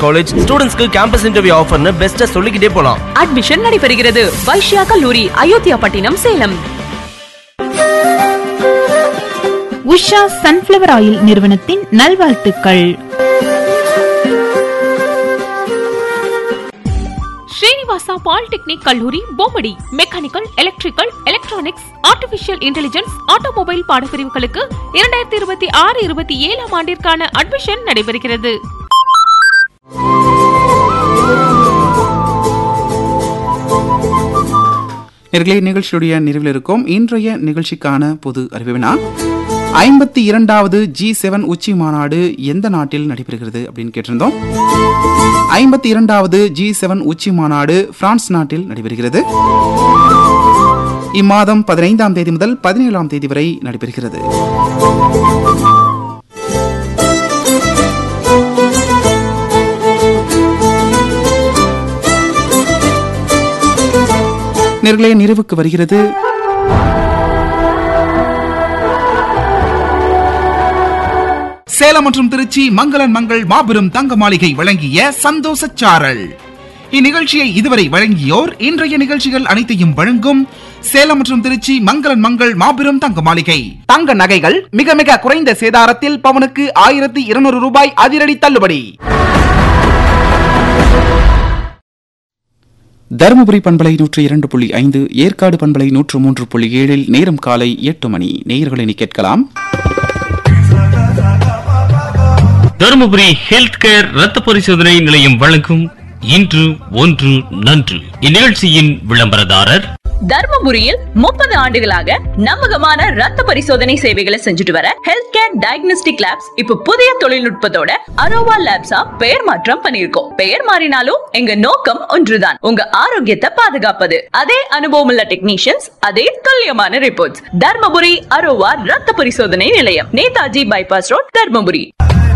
college ஸ்டூடெண்ட்ஸ்க்கு campus interview ஆஃபர்னு பெஸ்ட்டா சொல்லிக்கிட்டே போலாம் அட்மிஷன் நடைபெறுகிறது வைஷ்யா கல்லூரி Ayothiyapattinam Salem Usha sunflower oil நிறுவனத்தின் நல்வாழ்த்துக்கள் ஸ்ரீனிவாசா பாலிடெக்னிக் கல்லூரி Bommidi mechanical electrical electronics artificial intelligence automobile பாடப்பிரிவுகளுக்கு இரண்டாயிரத்தி இருபத்தி ஆறு இருபத்தி ஏழாம் ஆண்டிற்கான அட்மிஷன் நடைபெறுகிறது நேர்களே நிகழ்ச்சியுடைய நிறைவில் இருக்கும் இன்றைய நிகழ்ச்சிக்கான பொது அறிவினா ஐம்பத்தி இரண்டாவது ஜி செவன் உச்சி மாநாடு எந்த நாட்டில் நடைபெறுகிறது அப்படின்னு கேட்டிருந்தோம் ஐம்பத்தி இரண்டாவது ஜி செவன் உச்சி மாநாடு பிரான்ஸ் நாட்டில் நடைபெறுகிறது இம்மாதம் பதினைந்தாம் தேதி முதல் பதினேழாம் தேதி வரை நடைபெறுகிறது நேர்களே நிறைவுக்கு வருகிறது சேலம் மற்றும் திருச்சி மங்களன் மங்கள் மாபெரும் தங்க மாளிகை வழங்கிய சந்தோஷ சாரல் இந்நிகழ்ச்சியை இதுவரை வழங்கியோர் இன்றைய நிகழ்ச்சிகள் அனைத்தையும் வழங்கும் சேலம் மற்றும் திருச்சி மங்களன் மங்கள் மாபெரும் தங்க மாளிகை தங்க நகைகள் மிக மிக குறைந்த சேதாரத்தில் பவனுக்கு ஆயிரத்தி இருநூறு ரூபாய் அதிரடி தள்ளுபடி தருமபுரி பண்பலை நூற்று இரண்டு புள்ளி ஐந்து ஏற்காடு பண்பலை நூற்று மூன்று புள்ளி ஏழில் நேரம் காலை எட்டு மணி நேயர்களை கேட்கலாம் தருமபுரி ஹெல்த் கேர் ரத்த பரிசோதனை நிலையம் வழங்கும் இன்று ஒன்று நன்று இந்நிகழ்ச்சியின் விளம்பரதாரர் தர்மபுரியில் முப்பது ஆண்டுகளாக நம்பகமான ரத்த பரிசோதனை சேவைகளை செஞ்சுட்டு வர ஹெல்த் கேர் டயக்னோஸ்டிக் லேப்ஸ் இப்ப புதிய தொழில்நுட்பத்தோட அரோவா லேப்ஸா பெயர் மாற்றம் பண்ணிருக்கோம் பெயர் மாறினாலும் எங்க நோக்கம் ஒன்றுதான் உங்க ஆரோக்கியத்தை பாதுகாப்பது அதே அனுபவம் உள்ள டெக்னீஷியன்ஸ் அதே துல்லியமான ரிப்போர்ட்ஸ் தர்மபுரி அரோவா ரத்த பரிசோதனை நிலையம் Netaji bypass road Dharmapuri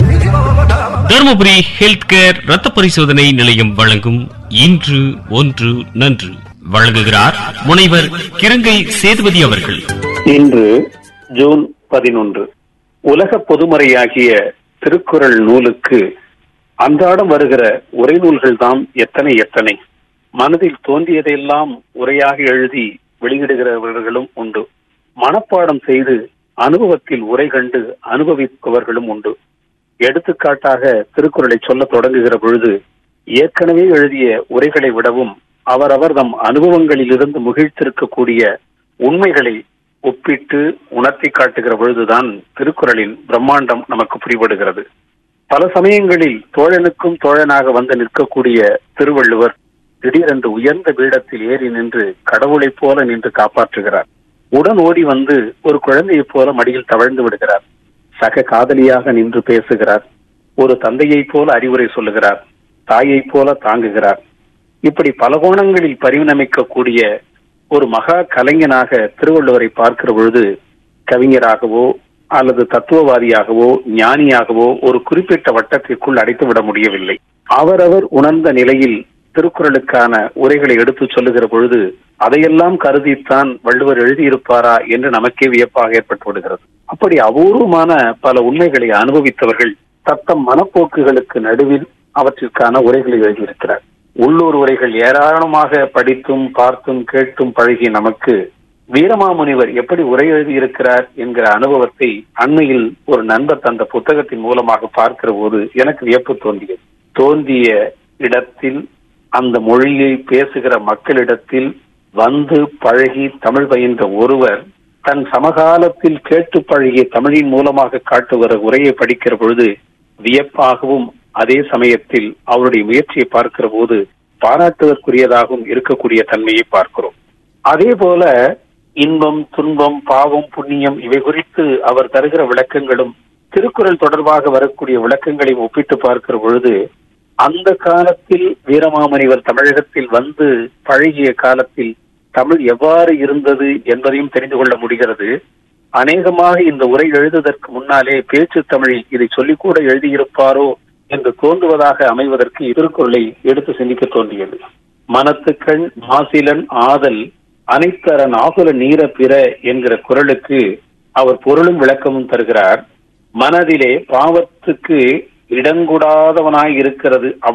Dharmapuri health care ரத்த பரிசோதனை நிலையம் வழங்கும் இன்று ஒன்று நன்று வழங்குகிறார் முனைவர் கிரங்கை சேதுபதி அவர்கள் இன்று ஜூன் பதினொன்று உலக பொதுமறையாகிய திருக்குறள் நூலுக்கு அன்றாடம் வருகிற உரைநூல்கள் தாம் எத்தனை எத்தனை மனதில் தோன்றியதையெல்லாம் உரையாக எழுதி வெளியிடுகிறவர்களும் உண்டு மனப்பாடம் செய்து அனுபவத்தில் உரை கண்டு அனுபவிப்பவர்களும் உண்டு எடுத்துக்காட்டாக திருக்குறளை சொல்ல தொடங்குகிற பொழுது ஏற்கனவே எழுதிய உரைகளை விடவும் அவரவர் தம் அனுபவங்களிலிருந்து முகிழ்த்திருக்கக்கூடிய உண்மைகளை ஒப்பிட்டு உணர்த்தி காட்டுகிற பொழுதுதான் திருக்குறளின் பிரம்மாண்டம் நமக்கு புரிபடுகிறது பல சமயங்களில் தோழனுக்கும் தோழனாக வந்து நிற்கக்கூடிய திருவள்ளுவர் திடீரென்று உயர்ந்த பீடத்தில் ஏறி நின்று கடவுளைப் போல நின்று காப்பாற்றுகிறார் உடன் ஓடி வந்து ஒரு குழந்தையைப் போல மடியில் தவழ்ந்து விடுகிறார் சக காதலியாக நின்று பேசுகிறார் ஒரு தந்தையைப் போல அறிவுரை சொல்லுகிறார் தாயைப் போல தாங்குகிறார் இப்படி பல கோணங்களில் பரிணமிக்கக்கூடிய ஒரு மகா கலைஞனாக திருவள்ளுவரை பார்க்கிற பொழுது கவிஞராகவோ அல்லது தத்துவவாதியாகவோ ஞானியாகவோ ஒரு குறிப்பிட்ட வட்டத்திற்குள் அடைத்து விட முடியவில்லை அவரவர் உணர்ந்த நிலையில் திருக்குறளுக்கான உரைகளை எடுத்து சொல்லுகிற பொழுது அதையெல்லாம் கருதித்தான் வள்ளுவர் எழுதியிருப்பாரா என்று நமக்கே வியப்பாக ஏற்பட்டு விடுகிறது அப்படி அபூர்வமான பல உண்மைகளை அனுபவித்தவர்கள் தத்தம் மனப்போக்குகளுக்கு நடுவில் அவற்றிற்கான உரைகளை எழுதியிருக்கிறார் உள்ளூர் உரைகள் ஏராளமாக படித்தும் பார்த்தும் கேட்டும் பழகிய நமக்கு வீரமாமுனிவர் எப்படி உரை எழுதியிருக்கிறார் என்கிற அனுபவத்தை அண்மையில் ஒரு நண்பர் தந்த புத்தகத்தின் மூலமாக பார்க்கிற போது எனக்கு வியப்பு தோன்றியது தோன்றிய இடத்தில் அந்த மொழியை பேசுகிற மக்களிடத்தில் வந்து பழகி தமிழ் பயின்ற ஒருவர் தன் சமகாலத்தில் கேட்டு பழகிய தமிழின் மூலமாக காட்டுகிற உரையை படிக்கிற பொழுது வியப்பாகவும் அதே சமயத்தில் அவருடைய முயற்சியை பார்க்கிற போது பாராட்டுவதற்குரியதாகவும் இருக்கக்கூடிய தன்மையை பார்க்கிறோம் அதே போல இன்பம் துன்பம் பாவம் புண்ணியம் இவை குறித்து அவர் தருகிற விளக்கங்களும் திருக்குறள் தொடர்பாக வரக்கூடிய விளக்கங்களையும் ஒப்பிட்டு பார்க்கிற பொழுது அந்த காலத்தில் வீரமாமுனிவர் தமிழகத்தில் வந்து பழகிய காலத்தில் தமிழ் எவ்வாறு இருந்தது என்பதையும் தெரிந்து கொள்ள முடிகிறது அநேகமாக இந்த உரை எழுதுவதற்கு முன்னாலே பேச்சு தமிழில் இதை சொல்லிக்கூட எழுதியிருப்பாரோ என்று தோன்றுவதாக அமைவதற்கு திருக்குறளை எடுத்து சிந்திக்க தோன்றியது மனத்துக்கண் மாசிலன் ஆதல் அனைத்தரன் ஆகுல நீர பிற என்கிற குரலுக்கு அவர் பொருளும் விளக்கமும் தருகிறார் மனதிலே பாவத்துக்கு இடங்கூடாதவனாய் இருக்கிறது